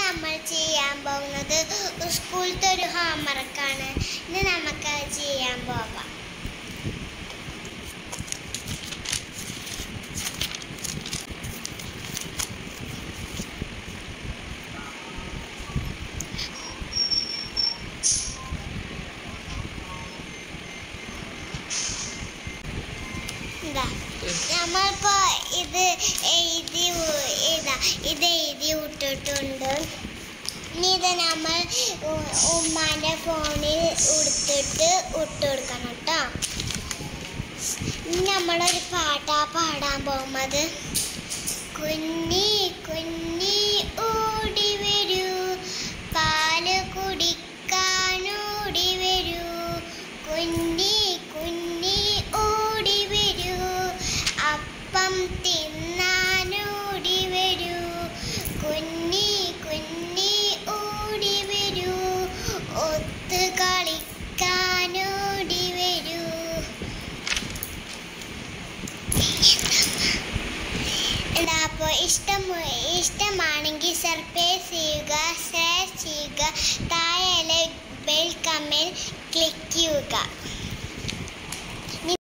നമ്മൾ ചെയ്യാൻ പോകുന്നത് സ്കൂളത്തെ ഒരു ഹോംവർക്കാണ് ഇന്ന് നമുക്ക് അത് ചെയ്യാൻ പോവാം ഇതാ നമ്മളിപ്പോ ഇത് എഴുതി ഉ- ഇതാ ഇത് എഴുതി വിട്ടിട്ടുണ്ട് ഇനി ഇത് നമ്മൾ ഉ- ഉമ്മാന്റെ ഫോണിൽ എടുത്തിട്ട് ഇട്ട് കൊടുക്കണം കേട്ടോ ഇനി നമ്മളൊരു പാട്ടാ പാടാൻ പോകുന്നത് കുഞ്ഞി കുഞ്ഞി ഓടി വരൂ പാല് കുടിക്കാനോടി വരൂ കുഞ്ഞി കുഞ്ഞി ഓടി വരൂ അപ്പം തിന്നാനോടി വരൂ കുഞ്ഞി കുഞ്ഞി ഓടി വരൂ ഒത്ത് കളിക്കാനോടി വരൂ എന്താ അപ്പോൾ ഇഷ്ടം ഇഷ്ടമാണെങ്കിൽ സർപ്രൈസ് ചെയ്യുക ഷെയർ ചെയ്യുക താഴെ ബെൽ കമൻറ്റ് ക്ലിക്ക് ചെയ്യുക